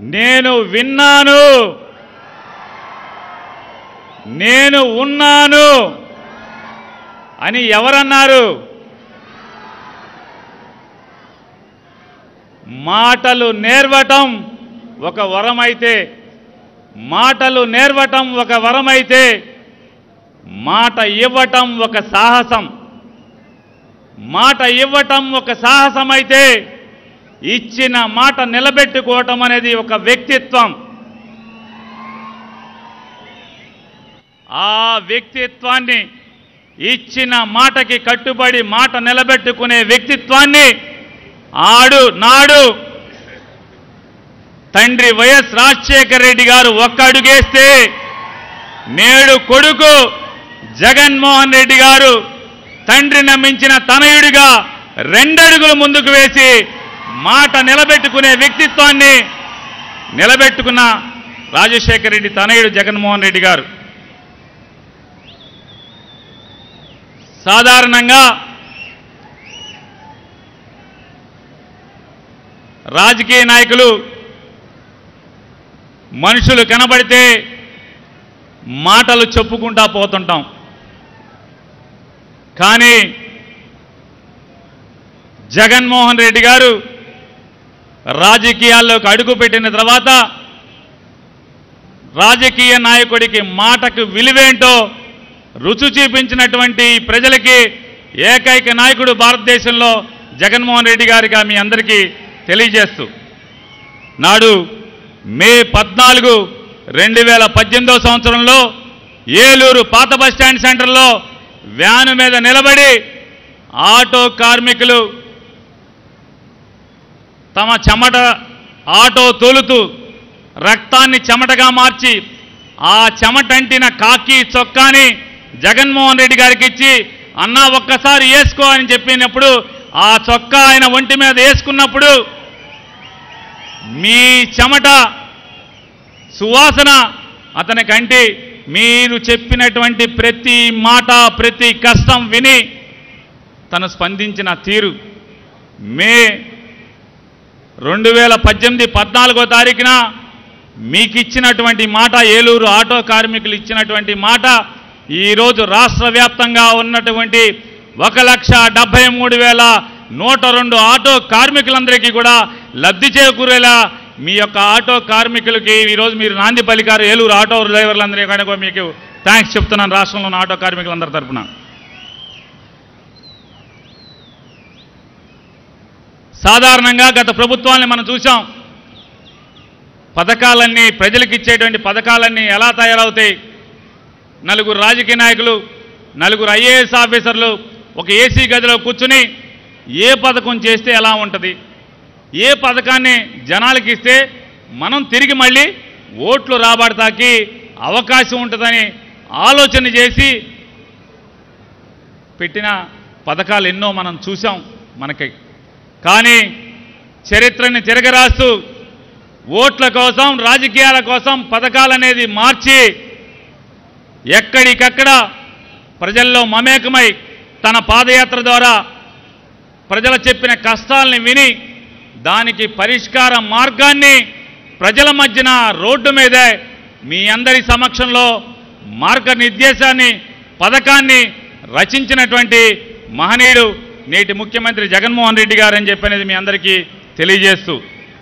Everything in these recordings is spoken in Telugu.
నేను విన్నాను నేను ఉన్నాను అని ఎవరన్నారు మాటలు నేర్వటం ఒక వరమైతే మాటలు నేర్వటం ఒక వరమైతే మాట ఇవ్వటం ఒక సాహసం మాట ఇవ్వటం ఒక సాహసమైతే ఇచ్చిన మాట నిలబెట్టుకోవటం అనేది ఒక వ్యక్తిత్వం ఆ వ్యక్తిత్వాన్ని ఇచ్చిన మాటకి కట్టుబడి మాట నిలబెట్టుకునే వ్యక్తిత్వాన్ని ఆడు నాడు తండ్రి వైఎస్ రాజశేఖర రెడ్డి గారు ఒక్క అడుగేస్తే నేడు కొడుకు జగన్మోహన్ రెడ్డి గారు తండ్రి నమ్మించిన తనయుడిగా రెండడుగులు ముందుకు వేసి మాట నిలబెట్టుకునే వ్యక్తిత్వాన్ని నిలబెట్టుకున్న రాజశేఖర రెడ్డి తనయుడు జగన్మోహన్ రెడ్డి గారు సాధారణంగా రాజకీయ నాయకులు మనుషులు కనబడితే మాటలు చెప్పుకుంటా పోతుంటాం కానీ జగన్మోహన్ రెడ్డి గారు రాజకీయాల్లోకి అడుగుపెట్టిన తర్వాత రాజకీయ నాయకుడికి మాటకు విలువేంటో రుచి చూపించినటువంటి ప్రజలకి ఏకైక నాయకుడు భారతదేశంలో జగన్మోహన్ రెడ్డి గారిగా మీ అందరికీ తెలియజేస్తూ నాడు మే పద్నాలుగు రెండు వేల పద్దెనిమిదవ సంవత్సరంలో ఏలూరు పాత బస్టాండ్ సెంటర్లో వ్యాను మీద నిలబడి ఆటో కార్మికులు తమ చెమట ఆటో తోలుతూ రక్తాన్ని చెమటగా మార్చి ఆ చెమటంటిన కాకి చొక్కాని జగన్మోహన్ రెడ్డి గారికి ఇచ్చి అన్నా ఒక్కసారి వేసుకో అని చెప్పినప్పుడు ఆ చొక్కా ఆయన ఒంటి మీద వేసుకున్నప్పుడు మీ చెమట సువాసన అతని కంటి మీరు చెప్పినటువంటి ప్రతి మాట ప్రతి కష్టం విని తను స్పందించిన తీరు మే రెండు వేల పద్దెనిమిది పద్నాలుగో తారీఖున మీకు ఇచ్చినటువంటి మాట ఏలూరు ఆటో కార్మికులు ఇచ్చినటువంటి మాట ఈరోజు రాష్ట్ర వ్యాప్తంగా ఉన్నటువంటి ఒక లక్ష డెబ్బై మూడు వేల నూట రెండు ఆటో కార్మికులందరికీ కూడా లబ్ధి చేకూరేలా మీ యొక్క ఆటో కార్మికులకి ఈరోజు మీరు నాంది పలికారు ఏలూరు ఆటో డ్రైవర్లందరికీ కూడా మీకు థ్యాంక్స్ చెప్తున్నాను రాష్ట్రంలో ఉన్న ఆటో కార్మికులందరి తరపున సాధారణంగా గత ప్రభుత్వాన్ని మనం చూసాం పథకాలన్నీ ప్రజలకు ఇచ్చేటువంటి పథకాలన్నీ ఎలా తయారవుతాయి నలుగురు రాజకీయ నాయకులు నలుగురు ఐఏఎస్ ఆఫీసర్లు ఒక ఏసీ గదిలో కూర్చుని ఏ పథకం చేస్తే ఎలా ఉంటుంది ఏ పథకాన్ని జనాలకి ఇస్తే మనం తిరిగి మళ్ళీ ఓట్లు రాబడతాకి అవకాశం ఉంటుందని ఆలోచన చేసి పెట్టిన పథకాలు ఎన్నో మనం చూసాం మనకి కానీ చరిత్రని తిరగరాస్తూ ఓట్ల కోసం రాజకీయాల కోసం పథకాలనేది మార్చి ఎక్కడికక్కడ ప్రజల్లో మమేకమై తన పాదయాత్ర ద్వారా ప్రజలు చెప్పిన కష్టాలని విని దానికి పరిష్కార మార్గాన్ని ప్రజల మధ్యన రోడ్డు మీదే మీ అందరి సమక్షంలో మార్గనిర్దేశాన్ని పథకాన్ని రచించినటువంటి మహనీయుడు నేటి ముఖ్యమంత్రి జగన్మోహన్ రెడ్డి గారు అని చెప్పనేది మీ అందరికీ తెలియజేస్తూ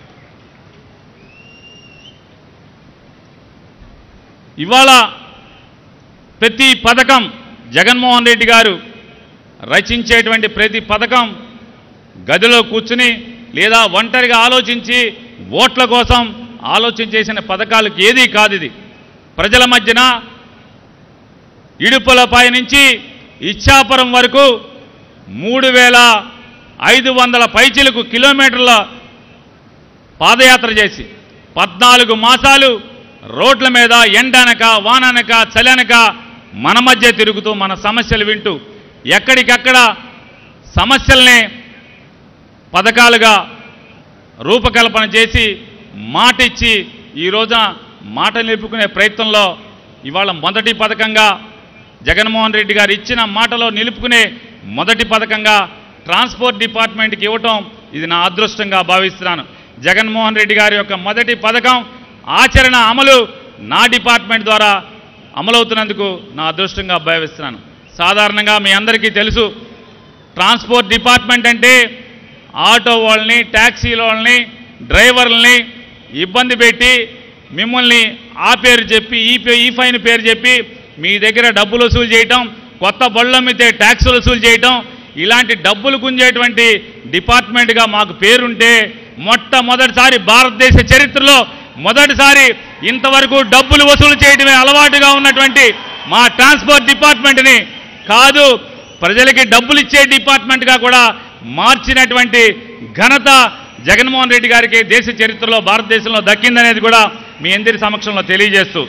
ఇవాళ ప్రతి పథకం జగన్మోహన్ రెడ్డి గారు రచించేటువంటి ప్రతి పథకం గదిలో కూర్చుని లేదా ఒంటరిగా ఆలోచించి ఓట్ల కోసం ఆలోచన చేసిన పథకాలకు ఏదీ కాదు ఇది ప్రజల మధ్యన ఇడుపులపై నుంచి ఇచ్చాపురం వరకు మూడు వేల ఐదు వందల పైచిలకు కిలోమీటర్ల పాదయాత్ర చేసి పద్నాలుగు మాసాలు రోడ్ల మీద ఎండనక వాననక చలనక మన మధ్య తిరుగుతూ మన సమస్యలు వింటూ ఎక్కడికక్కడ సమస్యల్ని పథకాలుగా రూపకల్పన చేసి మాట ఇచ్చి ఈ రోజున మాట నిలుపుకునే ప్రయత్నంలో ఇవాళ మొదటి పథకంగా జగన్మోహన్ రెడ్డి గారు ఇచ్చిన మాటలో నిలుపుకునే మొదటి పథకంగా ట్రాన్స్పోర్ట్ డిపార్ట్మెంట్కి ఇవ్వటం ఇది నా అదృష్టంగా భావిస్తున్నాను జగన్మోహన్ రెడ్డి గారి యొక్క మొదటి పథకం ఆచరణ అమలు నా డిపార్ట్మెంట్ ద్వారా అమలవుతున్నందుకు నా అదృష్టంగా భావిస్తున్నాను సాధారణంగా మీ అందరికీ తెలుసు ట్రాన్స్పోర్ట్ డిపార్ట్మెంట్ అంటే ఆటో వాళ్ళని ట్యాక్సీల వాళ్ళని డ్రైవర్లని ఇబ్బంది పెట్టి మిమ్మల్ని ఆ పేరు చెప్పి ఈ పే ఈ ఫైన్ పేరు చెప్పి మీ దగ్గర డబ్బులు వసూలు చేయటం కొత్త బళ్ళు అమ్మితే ట్యాక్సులు వసూలు చేయటం ఇలాంటి డబ్బులు గుంజేటువంటి డిపార్ట్మెంట్గా మాకు పేరుంటే మొట్టమొదటిసారి భారతదేశ చరిత్రలో మొదటిసారి ఇంతవరకు డబ్బులు వసూలు చేయడమే అలవాటుగా ఉన్నటువంటి మా ట్రాన్స్పోర్ట్ డిపార్ట్మెంట్ని కాదు ప్రజలకి డబ్బులు ఇచ్చే డిపార్ట్మెంట్గా కూడా మార్చినటువంటి ఘనత జగన్మోహన్ రెడ్డి గారికి దేశ చరిత్రలో భారతదేశంలో దక్కిందనేది కూడా మీ అందరి సమక్షంలో తెలియజేస్తూ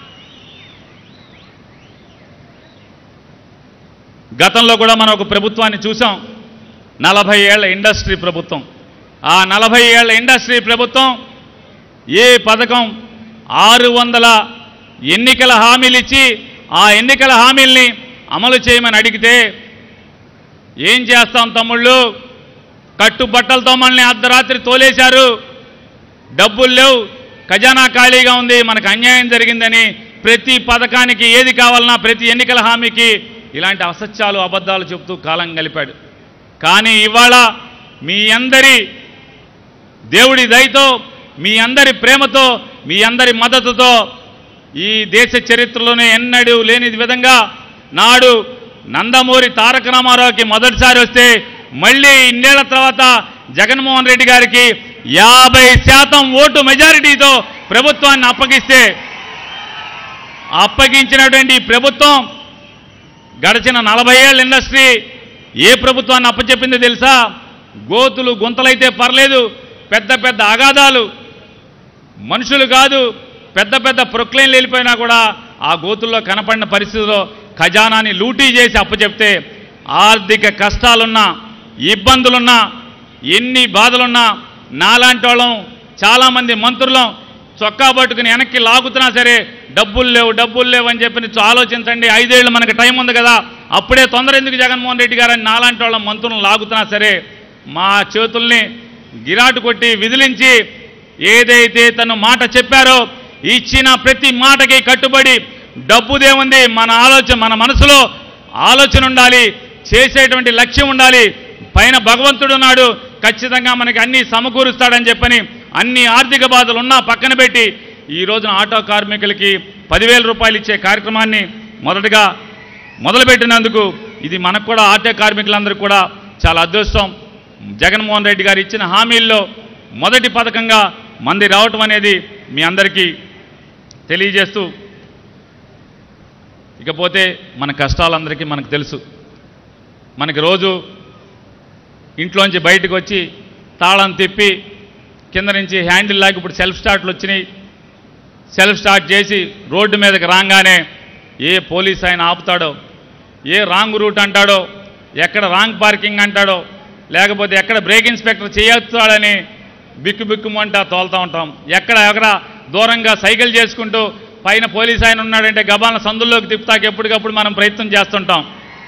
గతంలో కూడా మనం ఒక ప్రభుత్వాన్ని చూసాం నలభై ఏళ్ల ఇండస్ట్రీ ప్రభుత్వం ఆ నలభై ఏళ్ల ఇండస్ట్రీ ప్రభుత్వం ఏ పథకం ఆరు వందల ఎన్నికల హామీలు ఇచ్చి ఆ ఎన్నికల హామీల్ని అమలు చేయమని అడిగితే ఏం చేస్తాం తమ్ముళ్ళు కట్టుబట్టలతో మనల్ని అర్ధరాత్రి తోలేశారు డబ్బులు లేవు ఖజానా ఖాళీగా ఉంది మనకు అన్యాయం జరిగిందని ప్రతి పథకానికి ఏది కావాలన్నా ప్రతి ఎన్నికల హామీకి ఇలాంటి అసత్యాలు అబద్ధాలు చెప్తూ కాలం గలిపాడు కానీ ఇవాళ మీ అందరి దేవుడి దయతో మీ అందరి ప్రేమతో మీ అందరి మద్దతుతో ఈ దేశ చరిత్రలోనే ఎన్నడూ లేని విధంగా నాడు నందమూరి తారక రామారావుకి మొదటిసారి వస్తే మళ్ళీ ఇన్నేళ్ల తర్వాత జగన్మోహన్ రెడ్డి గారికి యాభై శాతం ఓటు మెజారిటీతో ప్రభుత్వాన్ని అప్పగిస్తే అప్పగించినటువంటి ఈ ప్రభుత్వం గడిచిన నలభై ఏళ్ళ ఇండస్ట్రీ ఏ ప్రభుత్వాన్ని అప్పచెప్పిందో తెలుసా గోతులు గుంతలైతే పర్లేదు పెద్ద పెద్ద అగాధాలు మనుషులు కాదు పెద్ద పెద్ద ప్రొక్లైన్లు వెళ్ళిపోయినా కూడా ఆ గోతుల్లో కనపడిన పరిస్థితిలో ఖజానాని లూటీ చేసి అప్పచెప్తే ఆర్థిక కష్టాలున్నా ఇబ్బందులున్నా ఎన్ని బాధలున్నా నాలాంటి వాళ్ళం చాలామంది మంత్రులం చొక్కా పట్టుకుని వెనక్కి లాగుతున్నా సరే డబ్బులు లేవు డబ్బులు లేవు అని చెప్పి చూ- ఆలోచించండి ఐదేళ్ళు మనకి టైం ఉంది కదా అప్పుడే తొందర ఎందుకు జగన్మోహన్ రెడ్డి గారు అని నాలాంటి వాళ్ళ మంత్రులను లాగుతున్నా సరే మా చేతుల్ని గిరాటు కొట్టి విదిలించి ఏదైతే తను మాట చెప్పారో ఇచ్చిన ప్రతి మాటకి కట్టుబడి డబ్బుదేముంది మన ఆలోచన మన మనసులో ఆలోచన ఉండాలి చేసేటువంటి లక్ష్యం ఉండాలి పైన భగవంతుడు ఉన్నాడు ఖచ్చితంగా మనకి అన్ని సమకూరుస్తాడని చెప్పని అన్ని ఆర్థిక బాధలు ఉన్నా పక్కన పెట్టి ఈ రోజున ఆటో కార్మికులకి పదివేల రూపాయలు ఇచ్చే కార్యక్రమాన్ని మొదటగా మొదలుపెట్టినందుకు ఇది మనకు కూడా ఆటో కార్మికులందరికీ కూడా చాలా అదృష్టం జగన్మోహన్ రెడ్డి గారు ఇచ్చిన హామీల్లో మొదటి పథకంగా మంది రావటం అనేది మీ అందరికీ తెలియజేస్తూ ఇకపోతే మన కష్టాలందరికీ మనకు తెలుసు మనకి రోజు ఇంట్లోంచి బయటకు వచ్చి తాళం తిప్పి కింద నుంచి హ్యాండిల్ లాగి ఇప్పుడు సెల్ఫ్ స్టార్ట్లు వచ్చినాయి సెల్ఫ్ స్టార్ట్ చేసి రోడ్డు మీదకి రాగానే ఏ పోలీస్ ఆయన ఆపుతాడో ఏ రాంగ్ రూట్ అంటాడో ఎక్కడ రాంగ్ పార్కింగ్ అంటాడో లేకపోతే ఎక్కడ బ్రేక్ ఇన్స్పెక్టర్ చేయొచ్చాడని బిక్కు బిక్కుమంటా తోలుతూ ఉంటాం ఎక్కడ ఎక్కడ దూరంగా సైకిల్ చేసుకుంటూ పైన పోలీస్ ఆయన ఉన్నాడంటే గబాల సందుల్లోకి తిప్పుతాకి ఎప్పటికప్పుడు మనం ప్రయత్నం చేస్తుంటాం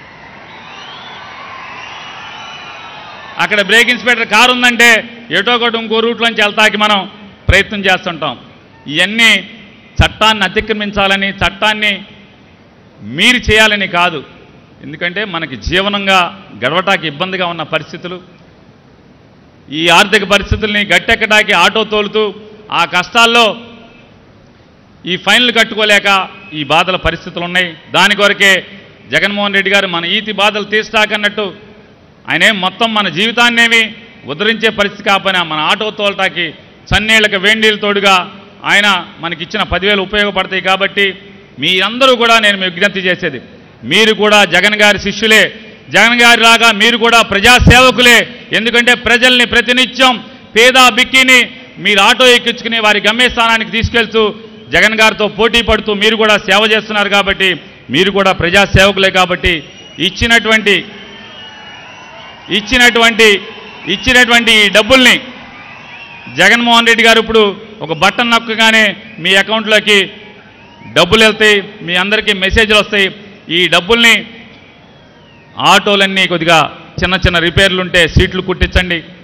అక్కడ బ్రేక్ ఇన్స్పెక్టర్ కారు ఉందంటే ఎటో ఒకటి ఇంకో రూట్లోంచి వెళ్తాకి మనం ప్రయత్నం చేస్తుంటాం ఇవన్నీ చట్టాన్ని అతిక్రమించాలని చట్టాన్ని మీరు చేయాలని కాదు ఎందుకంటే మనకి జీవనంగా గడవటానికి ఇబ్బందిగా ఉన్న పరిస్థితులు ఈ ఆర్థిక పరిస్థితుల్ని గట్టెక్కడానికి ఆటో తోలుతూ ఆ కష్టాల్లో ఈ ఫైన్లు కట్టుకోలేక ఈ బాధల పరిస్థితులు ఉన్నాయి దాని కొరకే జగన్మోహన్ రెడ్డి గారు మన ఈతి బాధలు తీస్తాకన్నట్టు ఆయనేం మొత్తం మన జీవితాన్నేమి ఉద్ధరించే పరిస్థితి కాకపోయినా మన ఆటో తోలటాకి చన్నీళ్ళకి వేండీలు తోడుగా ఆయన మనకిచ్చిన పదివేలు ఉపయోగపడతాయి కాబట్టి మీ అందరూ కూడా నేను మీ విజ్ఞప్తి చేసేది మీరు కూడా జగన్ గారి శిష్యులే జగన్ గారి లాగా మీరు కూడా ప్రజాసేవకులే ఎందుకంటే ప్రజల్ని ప్రతినిత్యం పేద బిక్కిని మీరు ఆటో ఎక్కించుకుని వారి గమ్యస్థానానికి తీసుకెళ్తూ జగన్ గారితో పోటీ పడుతూ మీరు కూడా సేవ చేస్తున్నారు కాబట్టి మీరు కూడా ప్రజాసేవకులే కాబట్టి ఇచ్చినటువంటి ఇచ్చినటువంటి ఇచ్చినటువంటి ఈ డబ్బుల్ని జగన్మోహన్ రెడ్డి గారు ఇప్పుడు ఒక బటన్ నొక్కగానే మీ అకౌంట్లోకి డబ్బులు వెళ్తాయి మీ అందరికీ మెసేజ్లు వస్తాయి ఈ డబ్బుల్ని ఆటోలన్నీ కొద్దిగా చిన్న చిన్న రిపేర్లు ఉంటే సీట్లు కుట్టించండి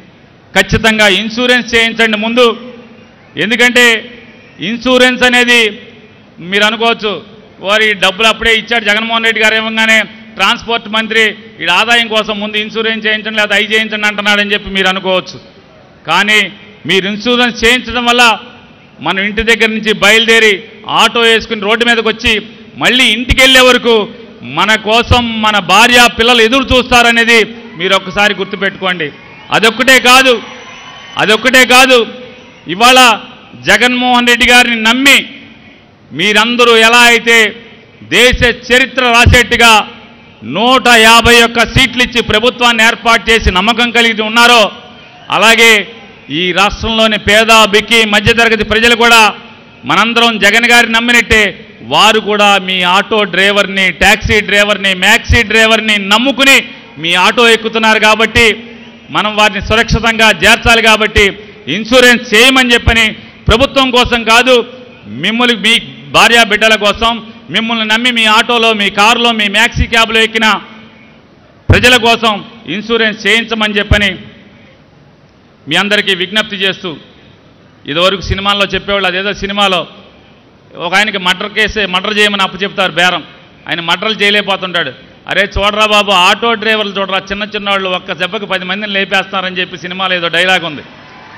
ఖచ్చితంగా ఇన్సూరెన్స్ చేయించండి ముందు ఎందుకంటే ఇన్సూరెన్స్ అనేది మీరు అనుకోవచ్చు వారి డబ్బులు అప్పుడే ఇచ్చాడు జగన్మోహన్ రెడ్డి గారు ఇవ్వగానే ట్రాన్స్పోర్ట్ మంత్రి ఈ ఆదాయం కోసం ముందు ఇన్సూరెన్స్ చేయించండి లేదా అవి చేయించండి అంటున్నాడని చెప్పి మీరు అనుకోవచ్చు కానీ మీరు ఇన్సూరెన్స్ చేయించడం వల్ల మనం ఇంటి దగ్గర నుంచి బయలుదేరి ఆటో వేసుకుని రోడ్డు మీదకి వచ్చి మళ్ళీ ఇంటికి వెళ్ళే వరకు మన కోసం మన భార్య పిల్లలు ఎదురు చూస్తారనేది మీరు ఒక్కసారి గుర్తుపెట్టుకోండి అదొక్కటే కాదు అదొక్కటే కాదు ఇవాళ జగన్మోహన్ రెడ్డి గారిని నమ్మి మీరందరూ ఎలా అయితే దేశ చరిత్ర రాసేట్టుగా నూట యాభై ఒక్క సీట్లు ఇచ్చి ప్రభుత్వాన్ని ఏర్పాటు చేసి నమ్మకం కలిగి ఉన్నారో అలాగే ఈ రాష్ట్రంలోని పేద బిక్కి మధ్యతరగతి ప్రజలు కూడా మనందరం జగన్ గారిని నమ్మినట్టే వారు కూడా మీ ఆటో డ్రైవర్ని ట్యాక్సీ డ్రైవర్ని మ్యాక్సీ డ్రైవర్ని నమ్ముకుని మీ ఆటో ఎక్కుతున్నారు కాబట్టి మనం వారిని సురక్షితంగా చేర్చాలి కాబట్టి ఇన్సూరెన్స్ చేయమని చెప్పని ప్రభుత్వం కోసం కాదు మిమ్మల్ని మీ భార్యా బిడ్డల కోసం మిమ్మల్ని నమ్మి మీ ఆటోలో మీ కారులో మీ మ్యాక్సీ క్యాబ్లో ఎక్కిన ప్రజల కోసం ఇన్సూరెన్స్ చేయించమని చెప్పని మీ అందరికీ విజ్ఞప్తి చేస్తూ ఇదివరకు సినిమాల్లో చెప్పేవాళ్ళు అదేదో సినిమాలో ఒక ఆయనకి మర్డర్ కేసే మర్డర్ చేయమని అప్పు చెప్తారు బేరం ఆయన మర్డర్లు చేయలేకపోతుంటాడు అరే చూడరా బాబు ఆటో డ్రైవర్లు చూడరా చిన్న చిన్న వాళ్ళు ఒక్క దెబ్బకి పది మందిని లేపేస్తారని చెప్పి సినిమాలో ఏదో డైలాగ్ ఉంది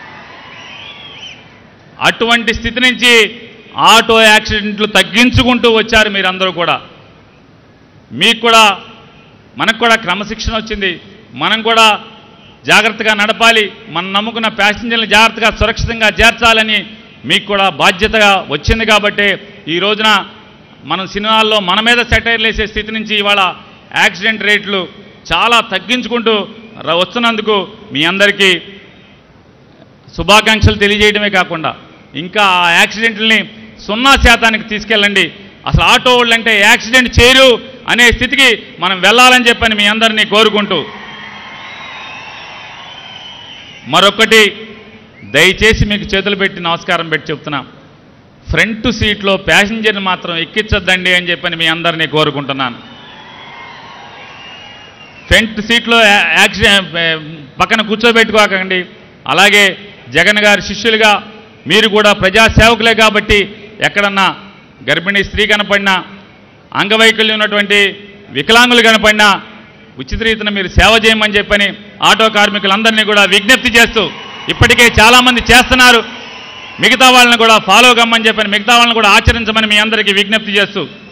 అటువంటి స్థితి నుంచి ఆటో యాక్సిడెంట్లు తగ్గించుకుంటూ వచ్చారు మీరందరూ కూడా మీకు కూడా మనకు కూడా క్రమశిక్షణ వచ్చింది మనం కూడా జాగ్రత్తగా నడపాలి మనం నమ్ముకున్న ప్యాసింజర్ని జాగ్రత్తగా సురక్షితంగా చేర్చాలని మీకు కూడా బాధ్యతగా వచ్చింది కాబట్టి ఈ రోజున మనం సినిమాల్లో మన మీద సెటైర్లు వేసే స్థితి నుంచి ఇవాళ యాక్సిడెంట్ రేట్లు చాలా తగ్గించుకుంటూ ర- వస్తున్నందుకు మీ అందరికీ శుభాకాంక్షలు తెలియజేయడమే కాకుండా ఇంకా ఆ యాక్సిడెంట్లని సున్నా శాతానికి తీసుకెళ్ళండి అసలు ఆటో వాళ్ళు అంటే యాక్సిడెంట్ చేయరు అనే స్థితికి మనం వెళ్ళాలని చెప్పని మీ అందరినీ కోరుకుంటూ మరొకటి దయచేసి మీకు చేతులు పెట్టి నమస్కారం పెట్టి చెప్తున్నా ఫ్రంట్ సీట్లో ప్యాసింజర్ని మాత్రం ఎక్కించొద్దండి అని చెప్పని మీ అందరినీ కోరుకుంటున్నాను ఫ్రంట్ సీట్లో యా- యాక్సిడెంట్ పక్కన కూర్చోబెట్టుకోకండి అలాగే జగన్ గారి శిష్యులుగా మీరు కూడా ప్రజాసేవకులే కాబట్టి ఎక్కడన్నా గర్భిణీ స్త్రీ కనపడినా అంగవైకల్యం ఉన్నటువంటి వికలాంగులు కనపడినా ఉచిత రీతిన మీరు సేవ చేయమని చెప్పని ఆటో కార్మికులందరినీ కూడా విజ్ఞప్తి చేస్తూ ఇప్పటికే చాలామంది చేస్తున్నారు మిగతా వాళ్ళని కూడా ఫాలో కమ్మని చెప్పని మిగతా వాళ్ళని కూడా ఆచరించమని మీ అందరికీ విజ్ఞప్తి చేస్తూ